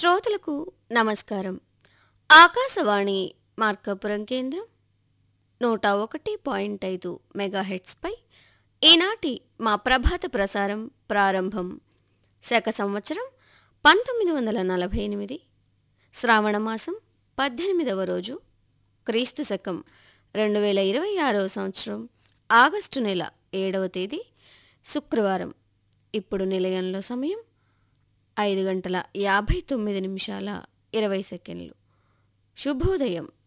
శ్రోతలకు నమస్కారం ఆకాశవాణి మార్కాపురం కేంద్రం నూట ఒకటి పాయింట్ ఐదు మెగాహెట్స్పై ఈనాటి మా ప్రభాత ప్రసారం ప్రారంభం శక సంవత్సరం పంతొమ్మిది వందల నలభై ఎనిమిది శ్రావణ మాసం పద్దెనిమిదవ రోజు క్రీస్తు శకం రెండు వేల ఇరవై ఆరవ సంవత్సరం ఆగస్టు నెల ఏడవ తేదీ శుక్రవారం ఇప్పుడు నిలయంలో సమయం ఐదు గంటల యాభై తొమ్మిది నిమిషాల ఇరవై సెకండ్లు శుభోదయం